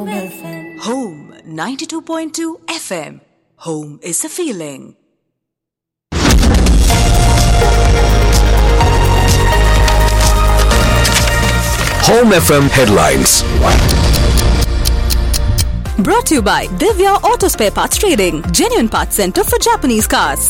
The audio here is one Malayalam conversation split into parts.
Home FM. Home 92.2 FM. Home is a feeling. Home FM headlines. Brought to you by Divya Auto Spare Parts Trading, genuine parts center for Japanese cars.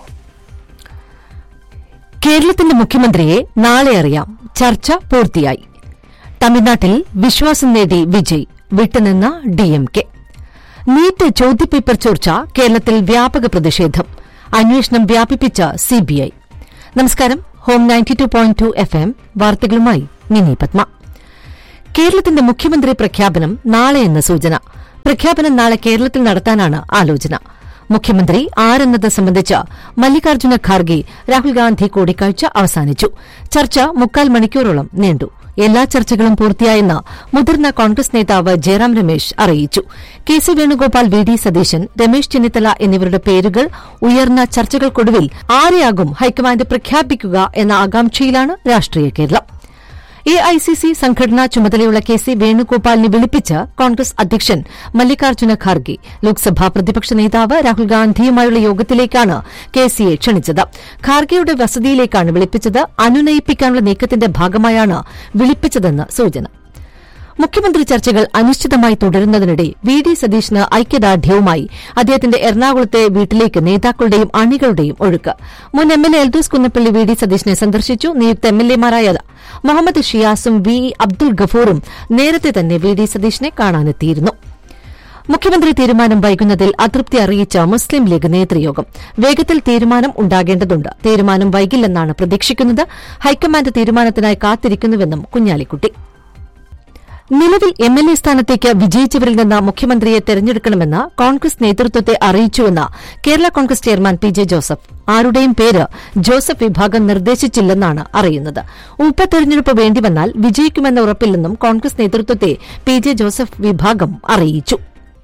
കേരളത്തിന്റെ മുഖ്യമന്ത്രിയെ നാളെ അറിയാം ചർച്ച പൂർത്തിയായി തമിഴ്നാട്ടിൽ വിശ്വാസം നേടി വിജയ് വിട്ടുനിന്ന ഡിഎംകെ നീറ്റ് ചോദ്യപേപ്പർ ചോർച്ച കേരളത്തിൽ വ്യാപക പ്രതിഷേധം അന്വേഷണം വ്യാപിപ്പിച്ച സിബിഐ നമസ്കാരം home ninety two point two F M വാർത്തകളുമായി മിനി പത്മ കേരളത്തിന്റെ മുഖ്യമന്ത്രി പ്രഖ്യാപനം നാളെയെന്ന സൂചന പ്രഖ്യാപനം നാളെ കേരളത്തിൽ നടത്താനാണ് ആലോചന മുഖ്യമന്ത്രി ആരെന്നത് സംബന്ധിച്ച് മല്ലികാർജ്ജുന ഖാർഗെ രാഹുൽ ഗാന്ധി കൂടിക്കാഴ്ച അവസാനിച്ചു ചർച്ച മുക്കാൽ മണിക്കൂറോളം നീണ്ടു എല്ലാ ചർച്ചകളും പൂർത്തിയായെന്ന് മുതിർന്ന കോൺഗ്രസ് നേതാവ് ജയറാം രമേശ് അറിയിച്ചു K C Venugopal V D Satheesan Ramesh Chennithala എന്നിവരുടെ പേരുകൾ ഉയർന്ന ചർച്ചകൾക്കൊടുവിൽ ആരെയാകും ഹൈക്കമാൻഡ് പ്രഖ്യാപിക്കുക എന്ന ആകാംക്ഷയിലാണ് രാഷ്ട്രീയ Keralam A I C C സംഘടനാ ചുമതലയുള്ള കെ സി വേണുഗോപാലിനെ വിളിപ്പിച്ച് കോൺഗ്രസ് അധ്യക്ഷൻ മല്ലികാർജ്ജുന ഖാർഗെ ലോക്സഭാ പ്രതിപക്ഷ നേതാവ് രാഹുൽ ഗാന്ധിയുമായുള്ള യോഗത്തിലേക്കാണ് കെ സിയെ ക്ഷണിച്ചത് ഖാർഗെയുടെ വസതിയിലേക്കാണ് വിളിപ്പിച്ചത് അനുനയിപ്പിക്കാനുള്ള നീക്കത്തിന്റെ ഭാഗമായാണ് വിളിപ്പിച്ചതെന്ന് സൂചന മുഖ്യമന്ത്രി ചർച്ചകൾ അനിശ്ചിതമായി തുടരുന്നതിനിടെ വി ഡി സതീശന് ഐക്യദാർഢ്യവുമായി അദ്ദേഹത്തിന്റെ എറണാകുളത്തെ വീട്ടിലേക്ക് നേതാക്കളുടെയും അണികളുടെയും ഒഴുക്ക് മുൻ M L A Eldhose Kunnappilly V D സതീശനെ സന്ദർശിച്ചു നിയുക്ത എം എൽ എമാരായ മുഹമ്മദ് ഷിയാസും വി അബ്ദുൾ ഗഫൂറും നേരത്തെ തന്നെ വി ഡി സതീശനെ കാണാനെത്തിയിരുന്നു മുഖ്യമന്ത്രി തീരുമാനം വൈകുന്നതിൽ അതൃപ്തി അറിയിച്ച മുസ്ലിം ലീഗ് നേതൃയോഗം വേഗത്തിൽ തീരുമാനം ഉണ്ടാകേണ്ടതുണ്ട് തീരുമാനം വൈകില്ലെന്നാണ് പ്രതീക്ഷിക്കുന്നത് ഹൈക്കമാൻഡ് തീരുമാനത്തിനായി കാത്തിരിക്കുന്നുവെന്നും കുഞ്ഞാലിക്കുട്ടി നിലവിൽ എം എൽ എ സ്ഥാനത്തേക്ക് വിജയിച്ചവരിൽ നിന്ന് മുഖ്യമന്ത്രിയെ തെരഞ്ഞെടുക്കണമെന്ന് കോൺഗ്രസ് നേതൃത്വത്തെ അറിയിച്ചുവെന്ന് Kerala Congress chairman P J Joseph ആരുടെയും പേര് ജോസഫ് വിഭാഗം നിർദ്ദേശിച്ചില്ലെന്നാണ് അറിയുന്നത് ഉപതെരഞ്ഞെടുപ്പ് വേണ്ടിവന്നാൽ വിജയിക്കുമെന്ന ഉറപ്പില്ലെന്നും കോൺഗ്രസ് നേതൃത്വത്തെ പി ജെ ജോസഫ് വിഭാഗം അറിയിച്ചു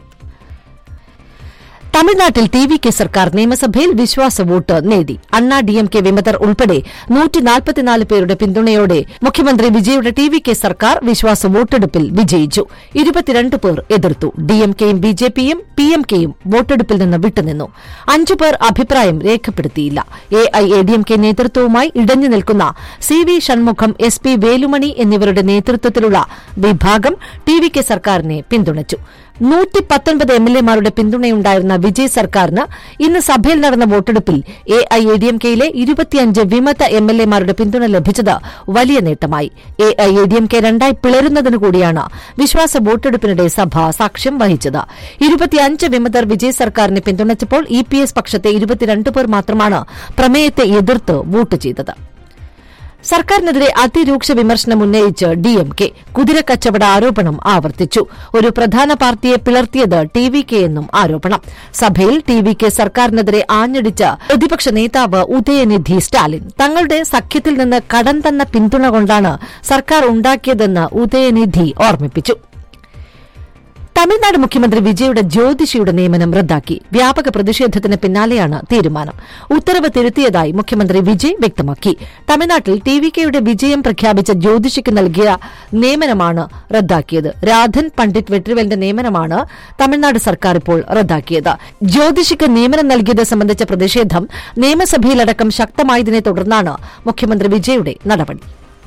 തമിഴ്നാട്ടിൽ ടി വി കെ സർക്കാർ നിയമസഭയിൽ വിശ്വാസ വോട്ട് നേടി അണ്ണാ ഡിഎംകെ വിമതർ ഉൾപ്പെടെ നൂറ്റിനാൽപ്പത്തിനാല് പേരുടെ പിന്തുണയോടെ മുഖ്യമന്ത്രി വിജയുടെ ടി വി കെ സർക്കാർ വിശ്വാസ വോട്ടെടുപ്പിൽ വിജയിച്ചു ഇരുപത്തിരണ്ട് പേർ എതിർത്തു ഡിഎംകെയും ബിജെപിയും പിഎംകെയും വോട്ടെടുപ്പിൽ നിന്ന് വിട്ടുനിന്നു അഞ്ചു പേർ അഭിപ്രായം രേഖപ്പെടുത്തിയില്ല A I A D M K നേതൃത്വവുമായി ഇടഞ്ഞു നിൽക്കുന്ന C V Shanmugam S P Velumani എന്നിവരുടെ നേതൃത്വത്തിലുള്ള വിഭാഗം ടി വി കെ സർക്കാരിനെ പിന്തുണച്ചു നൂറ്റി പത്തൊൻപത് എം എൽ എമാരുടെ പിന്തുണയുണ്ടായിരുന്ന വിജയ് സർക്കാരിന് ഇന്ന് സഭയിൽ നടന്ന വോട്ടെടുപ്പിൽ A I A D M കെയിലെ ഇരുപത്തിയഞ്ച് വിമത എം എൽ എമാരുടെ പിന്തുണ ലഭിച്ചത് വലിയ നേട്ടമായി A I A D M K രണ്ടായി പിളരുന്നതിനു കൂടിയാണ് വിശ്വാസ വോട്ടെടുപ്പിനിടെ സഭ സാക്ഷ്യം വഹിച്ചത് ഇരുപത്തിയഞ്ച് വിമതർ വിജയ് സർക്കാരിനെ പിന്തുണച്ചപ്പോൾ ഇ പി എസ് പക്ഷത്തെ ഇരുപത്തിരണ്ട് പേർ മാത്രമാണ് പ്രമേയത്തെ എതിർത്ത് വോട്ട് ചെയ്തത് സർക്കാരിനെതിരെ അതിരൂക്ഷ വിമർശനം ഉന്നയിച്ച് ഡിഎംകെ കുതിരക്കച്ചവട ആരോപണം ആവർത്തിച്ചു ഒരു പ്രധാന പാർട്ടിയെ പിളർത്തിയത് ടി വി കെ എന്നും ആരോപണം സഭയിൽ ടി വി കെ സർക്കാരിനെതിരെ ആഞ്ഞടിച്ച പ്രതിപക്ഷ നേതാവ് ഉദയനിധി സ്റ്റാലിൻ തങ്ങളുടെ സഖ്യത്തിൽ നിന്ന് കടം തന്ന പിന്തുണ കൊണ്ടാണ് സർക്കാർ ഉണ്ടാക്കിയതെന്ന് ഉദയനിധി ഓർമ്മിപ്പിച്ചു തമിഴ്നാട് മുഖ്യമന്ത്രി വിജയുടെ ജ്യോതിഷിയുടെ നിയമനം റദ്ദാക്കി വ്യാപക പ്രതിഷേധത്തിന് പിന്നാലെയാണ് തീരുമാനം ഉത്തരവ് തിരുത്തിയതായി മുഖ്യമന്ത്രി വിജയ് വ്യക്തമാക്കി തമിഴ്നാട്ടിൽ ടി വി കെയുടെ വിജയം പ്രഖ്യാപിച്ച ജ്യോതിഷിക്ക് നൽകിയ നിയമനമാണ് റദ്ദാക്കിയത് രാധൻ പണ്ഡിറ്റ് വെട്രിവലിന്റെ നിയമനമാണ് തമിഴ്നാട് സർക്കാർ ഇപ്പോൾ റദ്ദാക്കിയത് ജ്യോതിഷിക്ക് നിയമനം നൽകിയത് സംബന്ധിച്ച പ്രതിഷേധം നിയമസഭയിലടക്കം ശക്തമായതിനെ തുടർന്നാണ് മുഖ്യമന്ത്രി വിജയുടെ നടപടി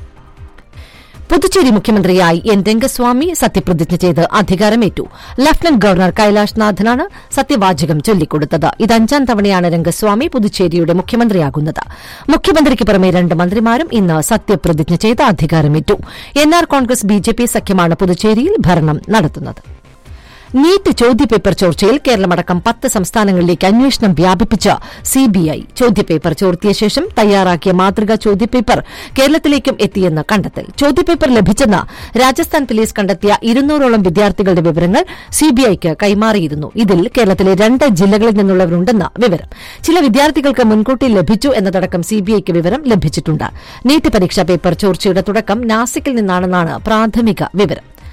പുതുച്ചേരി മുഖ്യമന്ത്രിയായി എൻ രംഗസ്വാമി സത്യപ്രതിജ്ഞ ചെയ്ത് അധികാരമേറ്റു ലഫ്റ്റനന്റ് ഗവർണർ കൈലാഷ് നാഥനാണ് സത്യവാചകം ചൊല്ലിക്കൊടുത്തത് ഇത് അഞ്ചാം തവണയാണ് രംഗസ്വാമി പുതുച്ചേരിയുടെ മുഖ്യമന്ത്രിയാകുന്നത് മുഖ്യമന്ത്രിക്ക് പുറമെ രണ്ട് മന്ത്രിമാരും ഇന്ന് സത്യപ്രതിജ്ഞ ചെയ്ത് അധികാരമേറ്റു എൻആർ കോൺഗ്രസ് ബിജെപി സഖ്യമാണ് പുതുച്ചേരിയിൽ ഭരണം നടത്തുന്നത് നീറ്റ് ചോദ്യപേപ്പർ ചോർച്ചയിൽ കേരളമടക്കം പത്ത് സംസ്ഥാനങ്ങളിലേക്ക് അന്വേഷണം വ്യാപിപ്പിച്ച സിബിഐ ചോദ്യപേപ്പർ ചോർത്തിയ ശേഷം തയ്യാറാക്കിയ മാതൃകാ ചോദ്യപേപ്പർ കേരളത്തിലേക്കും എത്തിയെന്ന് കണ്ടെത്തൽ ചോദ്യപേപ്പർ ലഭിച്ചെന്ന് രാജസ്ഥാൻ പോലീസ് കണ്ടെത്തിയ ഇരുന്നൂറോളം വിദ്യാർത്ഥികളുടെ വിവരങ്ങൾ സിബിഐക്ക് കൈമാറിയിരുന്നു ഇതിൽ കേരളത്തിലെ രണ്ട് ജില്ലകളിൽ നിന്നുള്ളവരുണ്ടെന്ന് വിവരം ചില വിദ്യാർത്ഥികൾക്ക് മുൻകൂട്ടി ലഭിച്ചു എന്നതടക്കം സിബിഐക്ക് വിവരം ലഭിച്ചിട്ടുണ്ട് നീറ്റ് പരീക്ഷാ പേപ്പർ ചോർച്ചയുടെ തുടക്കം നാസിക്കിൽ നിന്നാണെന്നാണ് പ്രാഥമിക വിവരം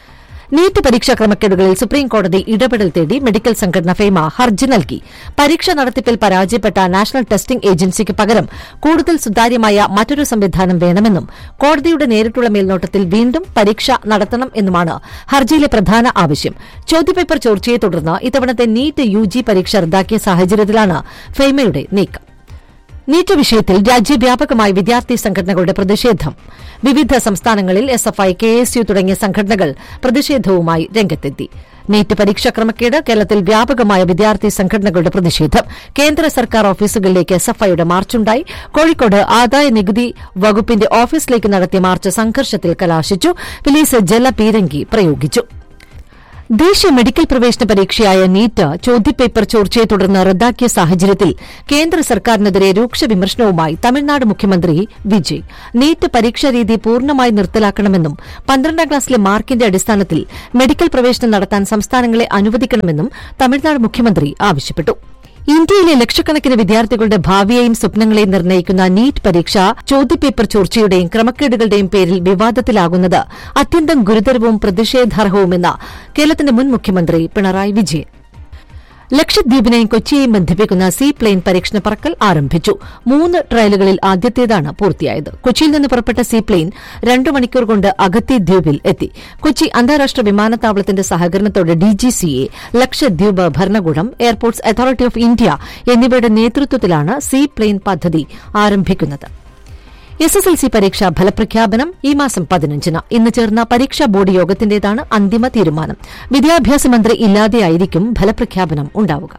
നീറ്റ് പരീക്ഷാ ക്രമക്കേടുകളിൽ സുപ്രീംകോടതി ഇടപെടൽ തേടി മെഡിക്കൽ സംഘടന ഫെയ്മ ഹർജി നൽകി പരീക്ഷ നടത്തിപ്പിൽ പരാജയപ്പെട്ട നാഷണൽ ടെസ്റ്റിംഗ് ഏജൻസിക്ക് പകരം കൂടുതൽ സുതാര്യമായ മറ്റൊരു സംവിധാനം വേണമെന്നും കോടതിയുടെ നേരിട്ടുള്ള മേൽനോട്ടത്തിൽ വീണ്ടും പരീക്ഷ നടത്തണം എന്നുമാണ് ഹർജിയിലെ പ്രധാന ആവശ്യം ചോദ്യപേപ്പർ ചോർച്ചയെ തുടർന്ന് ഇത്തവണത്തെ നീറ്റ് യുജി പരീക്ഷ റദ്ദാക്കിയ സാഹചര്യത്തിലാണ് ഫെയ്മയുടെ നീക്കം നീറ്റ് വിഷയത്തിൽ രാജ്യവ്യാപകമായി വിദ്യാർത്ഥി സംഘടനകളുടെ പ്രതിഷേധം വിവിധ സംസ്ഥാനങ്ങളിൽ S F I K S U തുടങ്ങിയ സംഘടനകൾ പ്രതിഷേധവുമായി രംഗത്തെത്തി നീറ്റ് പരീക്ഷാ ക്രമക്കേട് കേരളത്തിൽ വ്യാപകമായ വിദ്യാർത്ഥി സംഘടനകളുടെ പ്രതിഷേധം കേന്ദ്ര സർക്കാർ ഓഫീസുകളിലേക്ക് എസ് എഫ് ഐയുടെ മാർച്ചുണ്ടായി കോഴിക്കോട് ആദായ നികുതി വകുപ്പിന്റെ ഓഫീസിലേക്ക് നടത്തിയ മാർച്ച് സംഘർഷത്തിൽ കലാശിച്ചു പോലീസ് ജലപീരങ്കി പ്രയോഗിച്ചു ദേശീയ മെഡിക്കൽ പ്രവേശന പരീക്ഷയായ നീറ്റ് ചോദ്യപേപ്പർ ചോർച്ചയെ തുടർന്ന് റദ്ദാക്കിയ സാഹചര്യത്തിൽ കേന്ദ്ര സർക്കാരിനെതിരെ രൂക്ഷ വിമർശനവുമായി തമിഴ്നാട് മുഖ്യമന്ത്രി വിജയ് നീറ്റ് പരീക്ഷാ രീതി പൂർണ്ണമായി നിർത്തലാക്കണമെന്നും പന്ത്രണ്ടാം ക്ലാസ്സിലെ മാർക്കിന്റെ അടിസ്ഥാനത്തിൽ മെഡിക്കൽ പ്രവേശനം നടത്താൻ സംസ്ഥാനങ്ങളെ അനുവദിക്കണമെന്നും തമിഴ്നാട് മുഖ്യമന്ത്രി ആവശ്യപ്പെട്ടു ഇന്ത്യയിലെ ലക്ഷക്കണക്കിന് വിദ്യാർത്ഥികളുടെ ഭാവിയെയും സ്വപ്നങ്ങളെയും നിർണ്ണയിക്കുന്ന നീറ്റ് പരീക്ഷ ചോദ്യപേപ്പർ ചോർച്ചയുടെയും ക്രമക്കേടുകളുടെയും പേരിൽ വിവാദത്തിലാകുന്നത് അത്യന്തം ഗുരുതരവും പ്രതിഷേധാർഹവുമെന്ന് കേരളത്തിന്റെ മുൻ മുഖ്യമന്ത്രി പിണറായി വിജയൻ ലക്ഷദ്വീപിനെയും കൊച്ചിയെയും ബന്ധിപ്പിക്കുന്ന സീ പ്ലെയിൻ പരീക്ഷണ പറക്കൽ ആരംഭിച്ചു മൂന്ന് ട്രയലുകളിൽ ആദ്യത്തേതാണ് പൂർത്തിയായത് കൊച്ചിയിൽ നിന്ന് പുറപ്പെട്ട സീ പ്ലെയിൻ രണ്ടു മണിക്കൂർ കൊണ്ട് അഗത്തി ദ്വീപിൽ എത്തി കൊച്ചി അന്താരാഷ്ട്ര വിമാനത്താവളത്തിന്റെ സഹകരണത്തോടെ ഡിജിസിഎ ലക്ഷദ്വീപ് ഭരണകൂടം എയർപോർട്സ് അതോറിറ്റി ഓഫ് ഇന്ത്യ എന്നിവയുടെ നേതൃത്വത്തിലാണ് സീ പ്ലെയിൻ പദ്ധതി ആരംഭിക്കുന്നത് എസ് എസ് എൽ സി പരീക്ഷാ ഫലപ്രഖ്യാപനം ഈ മാസം പതിനഞ്ചിന് ഇന്ന് ചേർന്ന പരീക്ഷാ ബോർഡ് യോഗത്തിന്റേതാണ് അന്തിമ തീരുമാനം വിദ്യാഭ്യാസ മന്ത്രി ഇല്ലാതെയായിരിക്കും ഫലപ്രഖ്യാപനം ഉണ്ടാവുക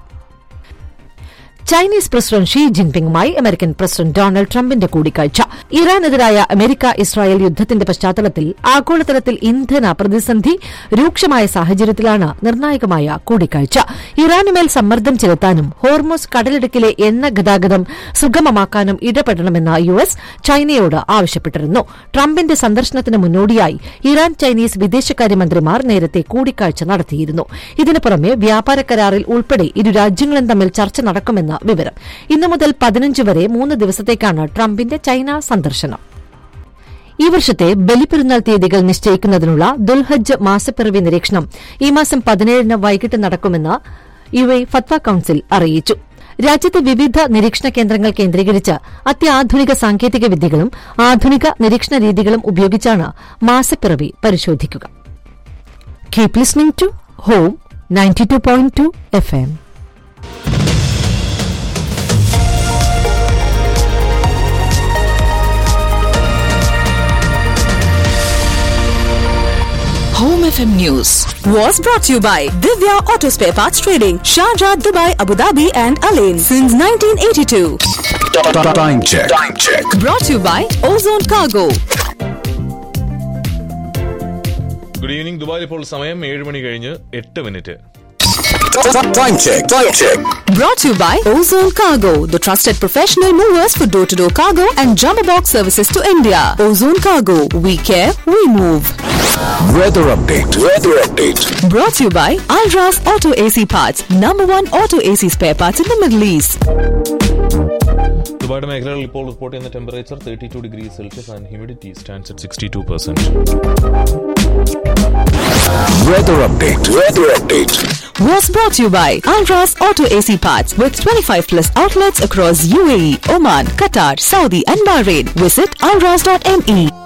ചൈനീസ് പ്രസിഡന്റ് ഷീ ജിൻപിങ്ങുമായി അമേരിക്കൻ പ്രസിഡന്റ് ഡൊണാൾഡ് ട്രംപിന്റെ കൂടിക്കാഴ്ച ഇറാനെതിരായ അമേരിക്ക ഇസ്രായേൽ യുദ്ധത്തിന്റെ പശ്ചാത്തലത്തിൽ ആഗോളതലത്തിൽ ഇന്ധന പ്രതിസന്ധി രൂക്ഷമായ സാഹചര്യത്തിലാണ് നിർണായകമായ കൂടിക്കാഴ്ച ഇറാനുമേൽ സമ്മർദ്ദം ചെലുത്താനും ഹോർമോസ് കടലിടുക്കിലെ എണ്ണ ഗതാഗതം സുഗമമാക്കാനും ഇടപെടണമെന്ന് യു എസ് ചൈനയോട് ആവശ്യപ്പെട്ടിരുന്നു ട്രംപിന്റെ സന്ദർശനത്തിന് മുന്നോടിയായി ഇറാൻ ചൈനീസ് വിദേശകാര്യമന്ത്രിമാർ നേരത്തെ കൂടിക്കാഴ്ച നടത്തിയിരുന്നു ഇതിനു പുറമെ വ്യാപാര കരാറിൽ ഉൾപ്പെടെ ഇരു രാജ്യങ്ങളും തമ്മിൽ ചർച്ച നടക്കുമെന്ന് വിവരം ഇന്നു മുതൽ പതിനഞ്ച് വരെ മൂന്ന് ദിവസത്തേക്കാണ് ട്രംപിന്റെ ചൈന സന്ദർശനം ഈ വർഷത്തെ ബലിപ്പെരുന്നാൾ തീയതികൾ നിശ്ചയിക്കുന്നതിനുള്ള ദുൽഹജ്ജ് മാസപ്പിറവി നിരീക്ഷണം ഈ മാസം പതിനേഴിന് വൈകിട്ട് നടക്കുമെന്ന് യു എ ഫത്വ കൌൺസിൽ അറിയിച്ചു രാജ്യത്തെ വിവിധ നിരീക്ഷണ കേന്ദ്രങ്ങൾ കേന്ദ്രീകരിച്ച് അത്യാധുനിക സാങ്കേതിക വിദ്യകളും ആധുനിക നിരീക്ഷണ രീതികളും ഉപയോഗിച്ചാണ് മാസപ്പിറവി പരിശോധിക്കുക keep listening to home ninety two point two F M Home FM News was brought to you by Divya Auto Spare Parts Trading, Sharjah, Dubai, Abu Dhabi, and Alain since 1982. Time check. Time check. Brought to you by Ozone Cargo. Good evening ദുബായിൽ ഇപ്പോൾ സമയം ഏഴ് മണി കഴിഞ്ഞ് എട്ട് minute Time check. Time check. Brought to you by Ozone Cargo, the trusted professional movers for door to door cargo and jumbo box services to India. Ozone Cargo, we care, we move. Weather update. Weather update. Brought to you by Alras Auto AC Parts, number one auto AC spare parts in the Middle East. ദുബായുടെ മേഖലകളിൽ ഇപ്പോൾ റിപ്പോർട്ട് ചെയ്യുന്ന temperature thirty two degree Celsius and humidity stands at sixty two percent Weather update. Weather update. was brought to you by Alras Auto AC Parts with 25 plus outlets across UAE, Oman, Qatar, Saudi and Bahrain. Visit alras.me.